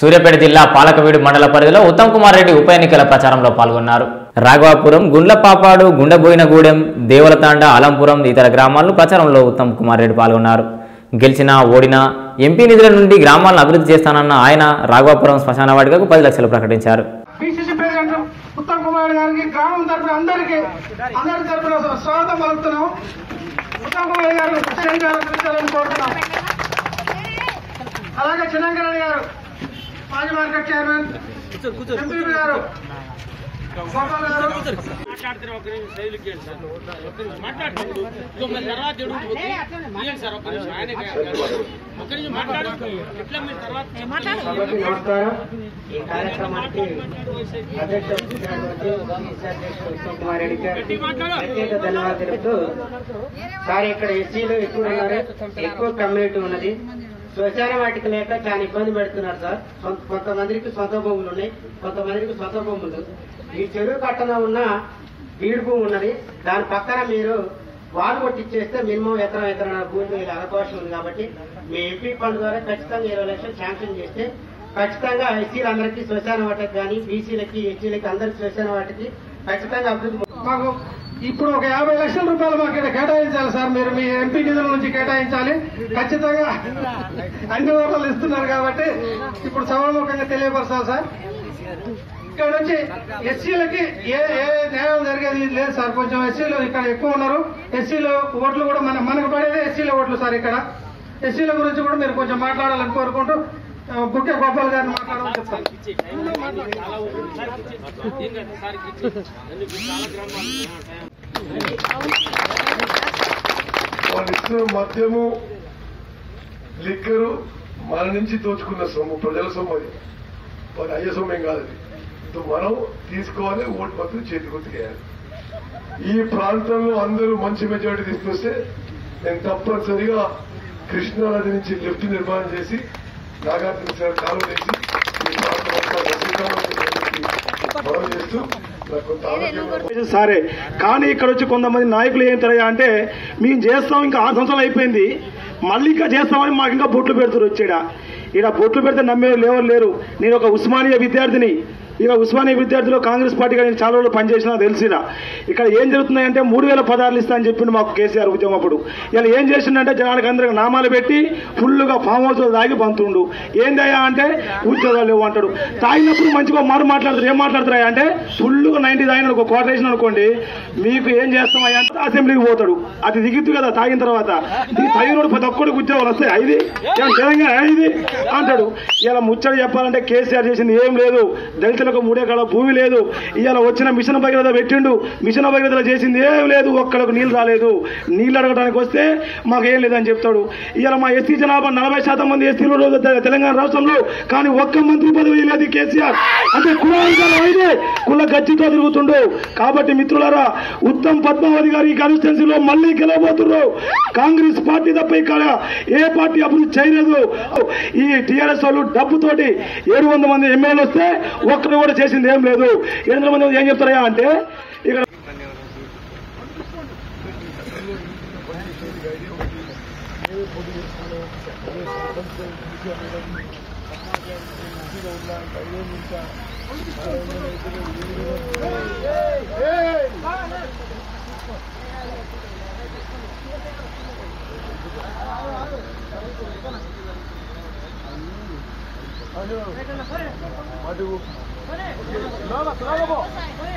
సూర్యాపేట జిల్లా పాలకవీడు మండల పరిధిలో ఉత్తమ్ కుమార్ రెడ్డి ఉప ఎన్నికల ప్రచారంలో పాల్గొన్నారు రాఘవాపురం గుండ్లపాపాడు గుండెబోయినగూడెం దేవలతాండ అలంపురం ఇతర గ్రామాల్లో ప్రచారంలో ఉత్తమ్ కుమార్ రెడ్డి పాల్గొన్నారు గెలిచినా ఓడినా ఎంపీ నిధుల నుండి గ్రామాలను అభివృద్ధి చేస్తానన్న ఆయన రాఘవాపురం శ్మశాన వాటికకు పది లక్షలు ప్రకటించారు పిసిసి ప్రెసిడెంట్ ఉత్తమ్ కుమార్ గారికి గ్రామం తరఫున అందరికీ అందరి తరఫున స్వాగతం పలుకుతున్నాం ఉత్తమ్ కుమార్ గారు ప్రెసిడెంట్ గారు పిలిచాలని కోరుతున్నాం అలాగే చిన్నంకరణ్ గారు మాజీ మార్కెట్ చైర్మన్ ఎంపీ గారు గోపాల్ గారు మాట్లాడుతున్న ఒక నిమిషం శైలికి ఇవ్వండి సార్ ఒక్క నిమిషం మాట్లాడుతుంది ఇంకో మళ్ళీ తర్వాత ఎడుగుతుంది ఇవ్వండి సార్ ఒక్క నిమిషం ఆయన ఒక్క నిమిషం మాట్లాడు ఎట్లా మీరు తర్వాత అందరికీ నమస్కారం ఈ కార్యక్రమానికి అధ్యక్షుడు అధ్యక్షుడు ఉత్తమ్ కుమార్ రెడ్డి గారికి ప్రత్యేక ధన్యవాదాలు తెలుపుతూ సార్ ఇక్కడ ఎస్సీలు ఎక్కువ ఉన్నారు ఎక్కువ కమ్యూనిటీ ఉన్నది శ్మశాన వాటికి లేక చాలా ఇబ్బంది పెడుతున్నారు సార్ సొంత- కొంతమందికి సొంత భూములు ఉన్నాయి కొంతమందికి సొంత భూములు ఈ చెరువు కట్టన ఉన్న బీడు భూమి ఉన్నది దాని పక్కన మీరు వాల్ కొట్టిచ్చేస్తే మినిమం ఎకరం ఎకరం భూమి మీద అవకాశం ఉంది కాబట్టి మీ ఎంపీ ఫండ్ ద్వారా ఖచ్చితంగా ఇరవై లక్షలు శాంక్షన్ చేస్తే ఖచ్చితంగా ఎస్సీలందరికీ శ్మశాన వాటికి కానీ బీసీలకి ఎస్సీలకి అందరికి శ్మశాన వాటికి ఖచ్చితంగా అభివృద్ధి మాకు ఇప్పుడు ఒక యాభై లక్షల రూపాయలు మాకు ఇక్కడ కేటాయించాలి సార్ మీరు మీ ఎంపీ నిధుల నుంచి కేటాయించాలి ఖచ్చితంగా అన్ని ఓటర్లు ఇస్తున్నారు కాబట్టి ఇప్పుడు సభాముఖంగా తెలియపరచాలి సార్ ఇక్కడ నుంచి ఎస్సీలకి ఏ ఏ న్యాయం జరిగేది లేదు సార్ కొంచెం ఎస్సీలు ఇక్కడ ఎక్కువ ఉన్నారు ఎస్సీలు ఓట్లు కూడా మన మనకు పడేది ఎస్సీల ఓట్లు సార్ ఇక్కడ ఎస్సీల గురించి కూడా మీరు కొంచెం మాట్లాడాలని కోరుకుంటూ ఆ, బుక్కే గోపాల్ గారిని మాట్లాడమని చెప్తాను చాలా ఉంటుంది సార్ ఇచ్చేది ఏం కాదు సార్ ఇచ్చేది ఎందుకు చాలా గ్రామాలు వాళ్ళు ఇస్తున్న మద్యము లిక్కరు మన నుంచి దోచుకున్న సొమ్ము ప్రజల సొమ్ము అది వారి అయ్య సొమ్ము ఏం కాదు అది సో మనం తీసుకోవాలి ఓటు పత్రం చేతి గుర్తుకేయాలి ఈ ప్రాంతంలో అందరూ మంచి మెజారిటీ తీసుకొస్తే నేను తప్పనిసరిగా కృష్ణానది నుంచి లిఫ్ట్ నిర్మాణం చేసి నాగార్జున సార్ కాలువ వేసి ఈ ప్రాంతం అంతా వసీకరణ మనం చేస్తూ నాకు కొంత ఆరోగ్యం సరే కానీ ఇక్కడ వచ్చి కొంతమంది నాయకులు ఏం తెలియ అంటే మేము చేస్తాం ఇంకా ఆరు సంవత్సరాలు అయిపోయింది మళ్ళీ ఇంకా చేస్తామని మాకు ఇంకా బొట్లు పెడుతున్నారు వచ్చాడ ఇక్కడ బొట్లు పెడితే నమ్మే లేవరు లేరు నేను ఒక ఉస్మానియా విద్యార్థిని ఇక ఉస్మానియా విద్యార్థిలో కాంగ్రెస్ పార్టీగా నేను చాలా రోజులు పనిచేసినా తెలిసిన ఇక్కడ ఏం జరుగుతున్నాయంటే మూడు వేల పదార్లు ఇస్తా అని చెప్పిండు మాకు కేసీఆర్ ఉద్యమం అప్పుడు ఇలా ఏం చేసిండంటే జనానికి అందరికి నామాలు పెట్టి ఫుల్గా ఫామ్ హౌస్ తాగి పంతుండు ఏందయ్యా అంటే ఉద్యోగాలు లేవు అంటాడు తాగినప్పుడు మంచిగా మారు మాట్లాడతారు ఏం మాట్లాడతారా అంటే ఫుల్గా నైన్టీ తాగిన ఒక కోటేషన్ అనుకోండి మీకు ఏం చేస్తామయ్యా అంటే అసెంబ్లీకి పోతాడు అది దిగుద్దు కదా తాగిన తర్వాత దిగి తాగినోడు ప్రతి ఒక్కడికి ఉద్యోగాలు వస్తాయి ఐది ఏం తెలంగాణ ఐది అంటాడు ఇలా ముచ్చట చెప్పాలంటే కేసీఆర్ చేసింది ఏం లేదు దళితులకు మూడే కాడ భూమి లేదు ఇవాళ వచ్చిన మిషన్ భగీరథ పెట్టిండు మిషన్ భగీరథలో చేసింది ఏం లేదు ఒక్కడికి నీళ్ళు రాలేదు నీళ్ళు అడగడానికి వస్తే మాకు ఏం లేదని చెప్తాడు ఇవాళ మా ఎస్సీ జనాభా నలభై శాతం మంది ఎస్సీలు రోజు తె- తెలంగాణ రాష్ట్రంలో కానీ ఒక్క మంత్రి పదవి లేదు ఈ కేసీఆర్ అంటే కులాంశాలు అయితే కుల గచ్చితో తిరుగుతుండు కాబట్టి మిత్రులారా ఉత్తమ్ పద్మావతి గారి కాన్స్టిట్యున్సీలో మళ్ళీ గెలవబోతున్నారు కాంగ్రెస్ పార్టీ తప్ప ఇక్కడ ఏ పార్టీ అభివృద్ధి చేయలేదు ఈ టీఆర్ఎస్ వాళ్ళు డబ్బుతోటి ఏడు వందల మంది ఎమ్మెల్యేలు వస్తే ఒక్కరు కూడా చేసింది ఏం లేదు ఏడు వందల మంది ఏం చెప్తారా అంటే ఇక్కడ అటు